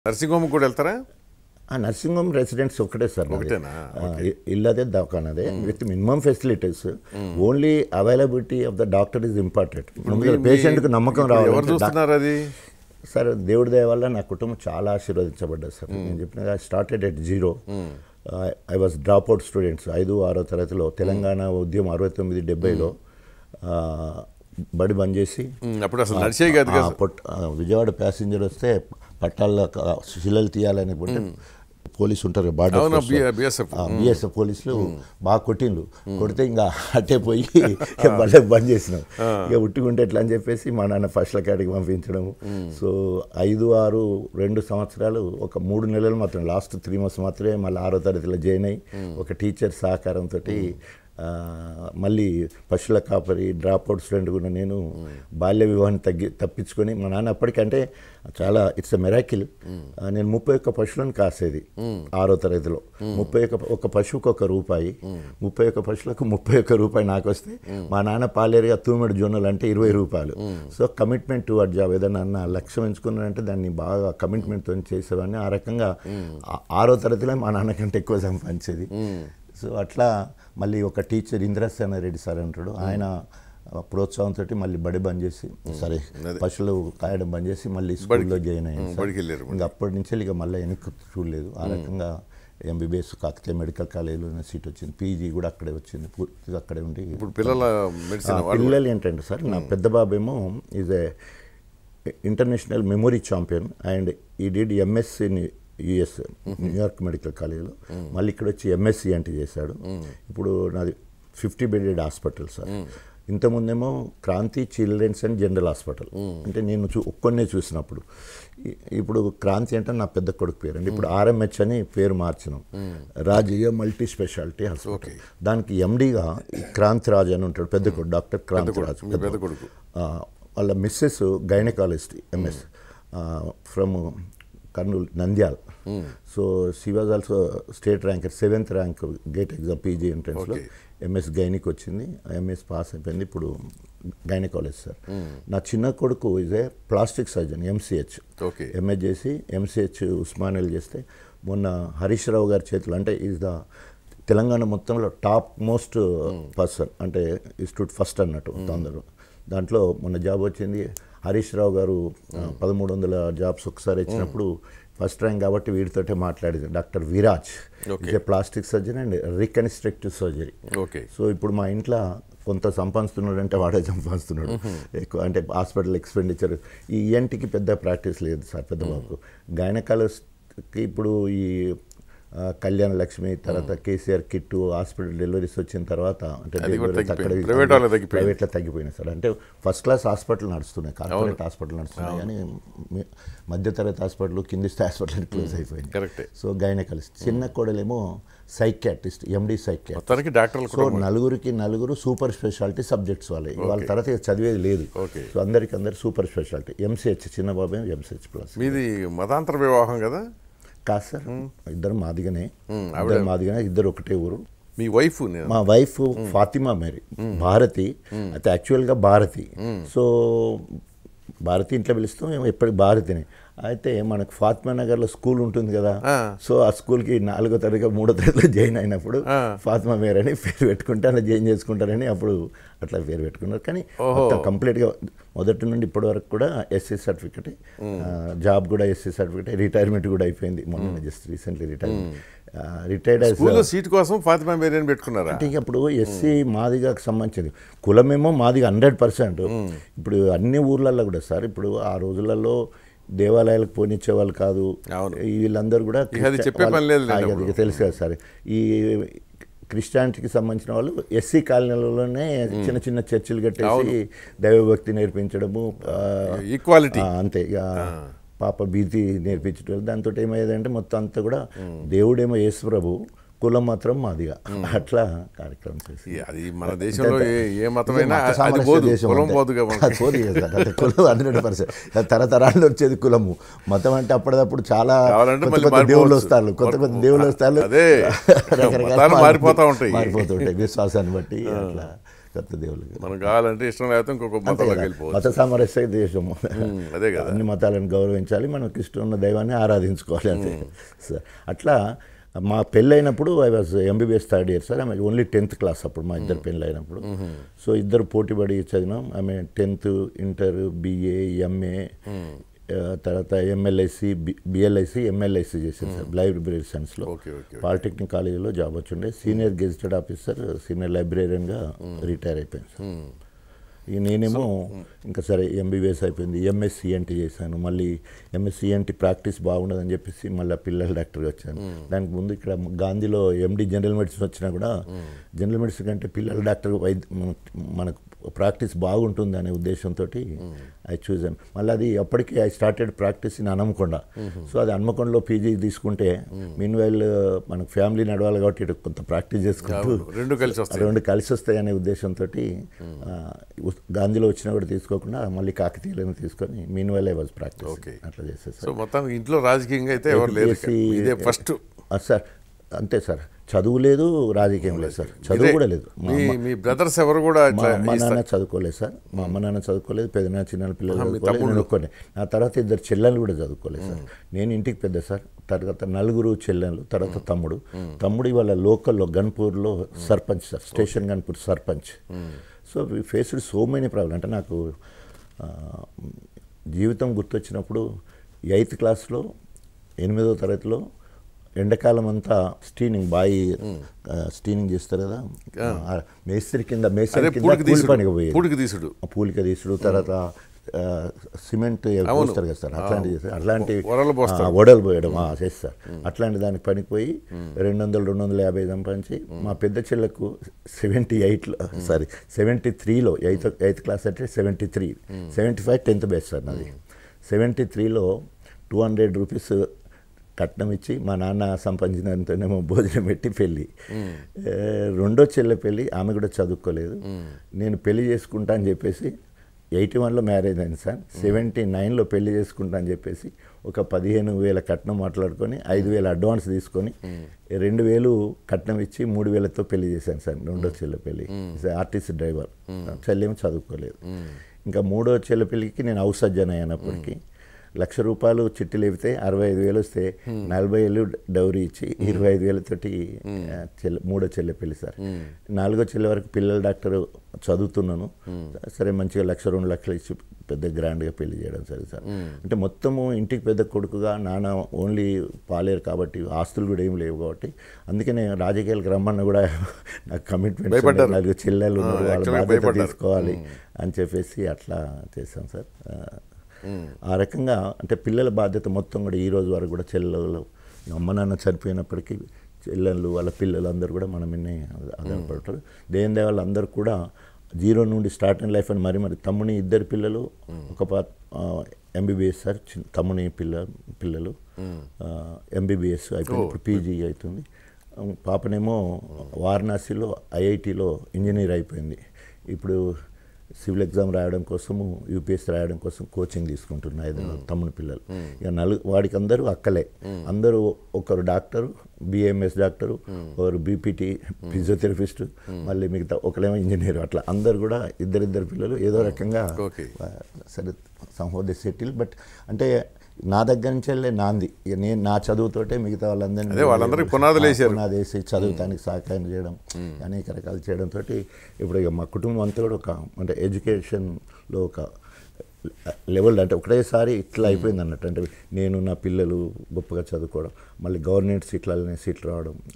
Nursing home కూడా వెళ్తారా ఆ నర్సింగ్ హోమ్ రెసిడెంట్స్ ఒకటే సార్ నాది. ఒకటేనా? ఆ, ఇ- ఇల్లదే దవాఖానదే with minimum facilities only availability of the doctor is important పేషెంట్కి నమ్మకం ఇప్పుడు ఎవరు రావాలి చూస్తున్నారు అది సార్ దేవుడి దయ వల్ల నా కుటుంబం చాలా ఆశీర్వదించబడ్డది సార్ నేను చెప్పిన started at zero I was drop out students ఐదు ఆరో తరగతిలో తెలంగాణ ఉద్యమం అరవై తొమ్మిది డెబ్బైలో బడి బంద్ చేసి ఉమ్, అప్పుడు అసలు నడిచే కాదు ఆ, కదా పొట్- ఆ, విజయవాడ ప్యాసింజర్ వస్తే పట్టాల్లో క- శిలలు తీయాలని పోతే పోలీసు ఉంటారు అవునా బార్డర్ బిఎస్ఎఫ్ బిఎస్ఎఫ్ పోలీసులు బాగా కొట్టిండ్రు కొడితే ఇంకా అట్టే పోయి ఇక మళ్ళీ బంద్ చేసినాం ఇక ఉట్టుకుంటే ఎట్లా అని చెప్పేసి మా నాన్న ఫస్ట్ కాడికి పంపించడం సో ఐదు ఆరు రెండు సంవత్సరాలు ఒక మూడు నెలలు మాత్రం లాస్ట్ త్రీ మంత్స్ మాత్రమే మళ్ళీ ఆరో తరగతిలో జాయిన్ అయ్యి ఒక టీచర్ సహకారంతో మళ్ళీ పశువుల కాపరి డ్రాప్ అవుట్ స్టూడెంట్ కూడా నేను బాల్య వివాహాన్ని తగ్గి తప్పించుకొని మా నాన్న అప్పటికంటే చాలా ఇట్స్ ఎ మెరాకిల్ నేను ముప్పై ఒక్క పశువులను కాసేది ఆరో తరగతిలో ముప్పై ఒక్క ఒక పశువుకు ఒక రూపాయి ముప్పై ఒక్క పశువులకు ముప్పై ఒక్క రూపాయి నాకు వస్తే మా నాన్న పాలేరుగా తూమెడు జొన్నలు అంటే ఇరవై రూపాయలు so commitment to add job ఏదన్నా అన్న లక్ష్యం ఎంచుకున్నానంటే దాన్ని బాగా కమిట్మెంట్తో చేసేవాడిని ఆ రకంగా ఆ- ఆరో తరగతిలో మా నాన్న కంటే ఎక్కువ సంపాదించేది సో అట్లా మళ్ళీ ఒక టీచర్ ఇంద్రసేన రెడ్డి సార్ అంటాడు ఆయన ప్రోత్సాహంతో మళ్ళీ బడి బంద్ చేసి సరే పశువులు కాయడం బంద్ చేసి మళ్ళీ స్కూల్లో జాయిన్ అయ్యాను సార్. బడికి వెళ్ళారు ఇంకా అప్పటి నుంచి ఇక మళ్ళీ వెనక్కి చూడలేదు ఆ రకంగా ఎంబీబీఎస్ కాకతీయ మెడికల్ కాలేజీలో సీట్ వచ్చింది పీజీ కూడా అక్కడే వచ్చింది పూర్తిగా అక్కడే ఉండి ఇప్పుడు పిల్లల మెడిసిన్ ఆ, పిల్లలు ఏంటంటే సార్ నా పెద్ద బాబు ఏమో is a international memory champion and he did MS in US New York medical కాలేజీలో మళ్ళీ ఇక్కడ వచ్చి ఎంఎస్సి అంటే చేశాడు ఇప్పుడు నాది ఫిఫ్టీ బెడెడ్ హాస్పిటల్ సార్ ఇంతకుముందేమో Kranti children's and general hospital అంటే నేను చూ ఒక్కనే చూసినప్పుడు ఇ- ఇప్పుడు క్రాంతి అంటే నా పెద్ద కొడుకు పేరు అండి ఇప్పుడు ఆర్ఎంహెచ్ అని పేరు మార్చినాం రాజీయ మల్టీ స్పెషాలిటీ హాస్పిటల్ దానికి ఎండిగా క్రాంతి రాజ్ అని ఉంటాడు పెద్ద కొడుకు డాక్టర్ క్రాంతి రాజ్ మీ పెద్ద కొడుకు ఆ, వాళ్ళ missus gynaecologist MS from Kurnool Nandyal so she was also state ranker seventh rank GATE exam PG ఎంట్రన్స్లో Okay. ఎంఎస్ గైనిక్ వచ్చింది ఎంఎస్ పాస్ అయిపోయింది ఇప్పుడు గైనకాలజీ సార్ నా చిన్న కొడుకు is a plastic surgeon MCh okay MA చేసి ఎంసీహెచ్ ఉస్మానియాలు చేస్తే మొన్న హరీష్ రావు గారి చేతులు అంటే ఈజ్ ద తెలంగాణ మొత్తంలో టాప్ మోస్ట్ పర్సన్ అంటే ఇన్స్టిట్యూట్ ఫస్ట్ అన్నట్టు అందరూ దాంట్లో మొన్న జాబ్ వచ్చింది హరీష్ రావు గారు పదమూడు వందల జాబ్స్ ఒకసారి ఇచ్చినప్పుడు ఫస్ట్ ర్యాంక్ కాబట్టి వీడితోటే మాట్లాడింది doctor Viraj Okay. Is a surgeon and reconstructive surgery okay so ఇప్పుడు మా ఇంట్లో కొంత సంపాదిస్తున్నాడు అంటే వాడే సంపాదిస్తున్నాడు ఎక్కువ అంటే హాస్పిటల్ ఎక్స్పెండిచర్ ఈ ఈఎన్టీకి పెద్ద ప్రాక్టీస్ లేదు సార్ పెద్ద బాబుకు గైనకాలజిస్ట్కి ఇప్పుడు ఈ ఆ, కళ్యాణ లక్ష్మి తర్వాత కేసీఆర్ కిట్ హాస్పిటల్ డెలివరీస్ వచ్చిన తర్వాత అంటే అది కూడా deliveries తగ్గిపోయింది. అక్కడ Private వాళ్ళకి తగ్గిపోయింది. ప్రైవేట్లో తగ్గిపోయినాయి సార్ అంటే ఫస్ట్ క్లాస్ హాస్పిటల్ నడుస్తున్నాయి కార్పొరేట్ హాస్పిటల్ నడుస్తున్నాయి కానీ మీ- మధ్యతరగతి హాస్పిటల్ కింది స్థాయి హాస్పిటల్ క్లోజ్ అయిపోయింది కరెక్టే సో గైనకాలజిస్ట్ చిన్న కోడలేమో సైకియాట్రిస్ట్ ఎండి సైకియాట్రిస్ట్ మొత్తానికి డాక్టర్లు సో కూడా నలుగురికి నలుగురు సూపర్ స్పెషాలిటీ సబ్జెక్ట్స్ వాళ్ళే వాళ్ళ తర్వాత ఇక చదివేది లేదు ఓకే. సో అందరికి అందరు సూపర్ స్పెషాలిటీ ఎంసీహెచ్ చిన్న బాబే ఎంసీహెచ్ ప్లస్ మీది మతాంతర వివాహం కదా కాదు సార్ ఇద్దరు మాదిగనే ఇద్దరు మాదిగనే ఇద్దరు ఒకటే ఊరు మీ వైఫ్ నేను మా వైఫ్ ఫాతిమా మేరీ భారతి అయితే యాక్చువల్గా భారతి సో భారతి ఇంట్లో పిలుస్తాం మేము ఎప్పటికి భారతిని అయితే మనకు ఫాతిమా నగర్లో స్కూల్ ఉంటుంది కదా ఆ. సో ఆ స్కూల్కి నాలుగో తరగతి మూడో తరగతిలో జాయిన్ అయినప్పుడు ఆ. ఫాతిమా మేర్ అని పేరు పెట్టుకుంటే అలా జాయిన్ చేసుకుంటారని అప్పుడు అట్లా పేరు పెట్టుకున్నారు కానీ మొత్తం కంప్లీట్గా మొదటి నుండి ఇప్పటి వరకు కూడా ఎస్సీ సర్టిఫికెట్ జాబ్ కూడా ఎస్సీ సర్టిఫికెట్ రిటైర్మెంట్ కూడా అయిపోయింది మొన్న just recently retirement retired as స్కూల్లో సీట్ కోసం ఫాతిమా మేరియన్ పెట్టుకున్నారా అంటే ఇక అప్పుడు ఎస్సీ మాదిగకు సంబంధించింది కులమేమో మాదిగ హండ్రెడ్ పర్సెంట్ ఇప్పుడు అన్ని ఊర్లలో కూడా సార్ ఇప్పుడు ఆ రోజులలో దేవాలయాలకు పోనిచ్చే వాళ్ళు కాదు అవును. ఈ వీళ్ళందరూ కూడా ఇక అది చెప్పే పని లేదులే ఆ, ఇక అప్పుడు. ఇక తెలుసు కదా సార్ ఈ క్రిస్టియానిటీకి సంబంధించిన వాళ్ళు ఎస్సీ కాలనీలలోనే చిన్న చిన్న చర్చిలు కట్టేసి దైవభక్తి నేర్పించడము ఆ, ఈక్వాలిటీ ఆ, అంతే ఇక పాప భీతి నేర్పించడం దాంతో ఏమయ్యేదంటే మొత్తం అంతా కూడా దేవుడేమో యేసు ప్రభు కులం మాత్రం మాదిగా అట్లా కార్యక్రమం చేసి అది మన దేశంలో ఏ- ఏ మతమైనా మత అది సామరస్య పోదు దేశం కులం అంతే. పోదుగా మనకి. అది పోదు కదా సార్. అంటే కులం హండ్రెడ్ పర్సెంట్ తరతరాలు వచ్చేది కులము మతం అంటే అప్పటిదప్పుడు చాలా కావాలంటే కొత్త మళ్ళీ కొత్త దేవుళ్ళు మారిపోవచ్చు. వస్తారు కొత్త కొత్త దేవుళ్ళు వస్తారు అదే. రకరకాల మతాలు మారిపోతా ఉంటాయి. మారిపోతూ ఉంటాయి విశ్వాసాన్ని బట్టి అట్లా కొత్త దేవుళ్ళకి మనం కావాలంటే ఇష్టం లేకపోతే ఇంకొక అంతే మతంలోకి కదా. వెళ్ళిపోవచ్చు మత సామరస్య దేశము ఉమ్, అదే కదా అన్ని మతాలను గౌరవించాలి మనకి ఇష్టం ఉన్న దైవాన్ని ఆరాధించుకోవాలి అంతే సార్ అట్లా మా పెళ్ళి అయినప్పుడు I was MBBS third year sir ఆమె ఓన్లీ టెన్త్ క్లాస్ అప్పుడు మా ఇద్దరు పెళ్ళి అయినప్పుడు సో ఇద్దరు పోటీ పడి చదివినాం ఆమె టెన్త్ ఇంటర్ బిఏ ఎంఏ తర్వాత ఎంఎల్ఐసి బిఎల్ఐసి ఎంఎల్ఐసి చేసింది సార్ లైబ్రరీ సైన్స్లో ఓకే ఓకే పాలిటెక్నిక్ కాలేజీలో జాబ్ వచ్చిండే సీనియర్ గెజిటెడ్ ఆఫీసర్ సీనియర్ లైబ్రేరియన్గా రిటైర్ అయిపోయింది సార్ ఇక నేనేమో ఇంకా సరే ఎంబీబీఎస్ అయిపోయింది ఎంఎస్సి ఎన్టీ చేశాను మళ్ళీ ఎంఎస్సి ఎన్టీ ప్రాక్టీస్ బాగుండదని చెప్పేసి మళ్ళీ పిల్లల డాక్టర్గా వచ్చాను దానికి ముందు ఇక్కడ గాంధీలో ఎండి జనరల్ మెడిసిన్ వచ్చినా కూడా జనరల్ మెడిసిన్ కంటే పిల్లల డాక్టర్ వైద్య మన- మనకు ప్రాక్టీస్ బాగుంటుంది అనే ఉద్దేశంతో ఐ చూసాను మళ్ళీ అది అప్పటికి I started practice in Hanamkonda so అది హన్మకొండలో పీజీ తీసుకుంటే మీన్ వైల్ మనకు ఫ్యామిలీ నడవాలి కాబట్టి ఇటు కొంత ప్రాక్టీస్ చేసుకుంటూ రెండు కలిసి వస్తాయి రెండు కలిసి వస్తాయి అనే ఉద్దేశంతో గాంధీలో వచ్చినా కూడా తీసుకోకుండా మళ్ళీ కాకతీయులను తీసుకొని meanwhile I was practice Okay. అట్లా చేసేది సో మొత్తానికి ఇంట్లో రాజకీయంగా అయితే ఎవరు లేరు ఇక. APSC ఇదే ఫస్ట్ సార్ అంతే సార్ చదువు లేదు రాజకీయం లేదు సార్ చదువు కూడా లేదు మా మీ మీ బ్రదర్స్ ఎవరు కూడా మా ఇట్లా అమ్మ నాన్న చదువుకోలేదు సార్ మా అమ్మ నాన్న చదువుకోలేదు పెద్దనాన్న చిన్న పిల్లలు మీ చదువుకోలేదు తమ్ముళ్ళు? నేను ఒక్కనే నా తర్వాత ఇద్దరు చెల్లెలు కూడా చదువుకోలేదు సార్ నేను ఇంటికి పెద్ద సార్ తర్వాత నలుగురు చెల్లెలు తర్వాత తమ్ముడు తమ్ముడు ఇవాళ లోకల్లో గన్పూర్లో sarpanch sir station Ghanpur sarpanch so faced so many problem అంటే నాకు ఆ, జీవితం గుర్తొచ్చినప్పుడు ఎయిత్ క్లాస్లో ఎనిమిదో తరగతిలో ఎండాకాలం అంతా స్టీనింగ్ బాయి ఆ, స్టీనింగ్ చేస్తారు కదా ఆ, మేస్త్రి కింద అదే మేస్త్రి కింద పూడికి కూలి తీసుడు పనికి పోయేది పూడికి తీసుడు ఆ పూలిక తీసుడు తర్వాత ఆ, సిమెంట్ పోస్తారు కదా సార్ అట్లాంటివి చేస్తారు అట్లాంటి వరలు పోస్తారు. ఆ, వడలు పోయడం ఆ, చేస్తారు అట్లాంటి దానికి పనికి పోయి రెండు వందలు రెండు వందల యాభై సంపాదించి మా పెద్ద చెల్లెకు సెవెంటీ ఎయిట్లో సారీ సెవెంటీ త్రీలో ఎయిత్ ఎయిత్ క్లాస్ అంటే seventy three seventy five tenth base sir నాది సెవెంటీ త్రీలో టూ హండ్రెడ్ రూపీస్ కట్నం ఇచ్చి మా నాన్న సంపాదించినంతనేమో భోజనం పెట్టి పెళ్ళి ఏ, రెండో చెల్లె పెళ్ళి ఆమె కూడా చదువుకోలేదు నేను పెళ్లి చేసుకుంటా అని చెప్పేసి ఎయిటీ వన్లో మ్యారేజ్ అయింది సార్ సెవెంటీ నైన్లో పెళ్లి చేసుకుంటా అని చెప్పేసి ఒక పదిహేను వేల కట్నం మాట్లాడుకొని ఐదు వేల అడ్వాన్స్ తీసుకొని రెండు వేలు కట్నం ఇచ్చి మూడు వేలతో పెళ్లి చేశాను సార్ రెండో చెల్లె పెళ్లి ఆర్టీసీ డ్రైవర్ చెల్లేమో చదువుకోలేదు ఇంకా మూడో చెల్లె పెళ్ళికి నేను హౌస్ సజ్జన్ అయ్యానప్పటికీ లక్ష రూపాయలు చిట్టి లేపితే అరవై ఐదు వేలు వస్తే నలభై ఏళ్ళు డౌరీ ఇచ్చి ఇరవై ఐదు వేలతోటి ఆ, చెల్లె మూడో చెల్లె పెళ్లి సార్ నాలుగో చెల్లె వరకు పిల్లల డాక్టర్ చదువుతున్నాను సరే మంచిగా లక్ష రెండు లక్షలు ఇచ్చి పెద్ద గ్రాండ్గా పెళ్లి చేయడం సరే సార్ అంటే మొత్తము ఇంటికి పెద్ద కొడుకుగా నాన్న ఓన్లీ పాలేరు కాబట్టి ఆస్తులు కూడా ఏం లేవు కాబట్టి అందుకే నేను రాజకీయాలకు రమ్మన్న కూడా నాకు కమిట్మెంట్ భయపడ్డారు. నాలుగు చెల్లెలు ఉన్నారు వాళ్ళ actually బాధ్యత భయపడ్డారు. తీసుకోవాలి అని చెప్పేసి అట్లా చేశాం సార్ ఆ, ఆ రకంగా అంటే పిల్లల బాధ్యత మొత్తం కూడా ఈ రోజు వరకు కూడా చెల్లెలు అమ్మ నాన్న చనిపోయినప్పటికీ చెల్లెళ్ళు వాళ్ళ పిల్లలు అందరూ కూడా మన మీదనే ఆధారపడతారు దేని దేవాళ్ళ అందరూ కూడా జీరో నుండి స్టార్ట్ ఇన్ లైఫ్ అని మరి మరి తమ్ముని ఇద్దరు పిల్లలు ఒక పా ఎంబీబీఎస్ సార్ చిన్న తమ్ముని పిల్ల పిల్లలు ఎంబీబీఎస్ అయిపోయింది ఇప్పుడు పీజీ అవుతుంది పాపనేమో వారణాసిలో ఐఐటిలో ఇంజనీర్ అయిపోయింది ఇప్పుడు సివిల్ ఎగ్జామ్ రాయడం కోసము యూపీఎస్ రాయడం కోసం కోచింగ్ తీసుకుంటున్న ఐదు తమ్ముని పిల్లలు ఇక నలు వాడికి అందరూ అక్కలే అందరూ ఒకరు డాక్టరు బిఎంఎస్ డాక్టరు ఒకరు బీపీటీ ఫిజియోథెరపిస్ట్ మళ్ళీ మిగతా ఒకరేమో ఇంజనీర్ అట్లా అందరు కూడా ఇద్దరిద్దరు పిల్లలు ఏదో రకంగా Okay. ఆ, సరే సంహో దే సెటిల్ బట్ అంటే నా దగ్గర నుంచి వెళ్ళే నాంది ఇక నేను నా చదువుతోటే మిగతా వాళ్ళందరినీ అదే వాళ్ళందరికీ పునాదులు వేశారు. పునాది వేసి చదువుతానికి సహకారం చేయడం అనేక రకాలు చేయడంతో ఇప్పుడు ఇక మా కుటుంబం అంతా కూడా ఒక అంటే ఎడ్యుకేషన్లో ఒక లెవెల్ అంటే ఒకటేసారి ఇట్లా అయిపోయింది అన్నట్టు అంటే నేను నా పిల్లలు గొప్పగా చదువుకోవడం మళ్ళీ గవర్నమెంట్ సీట్లనే సీట్లు రావడం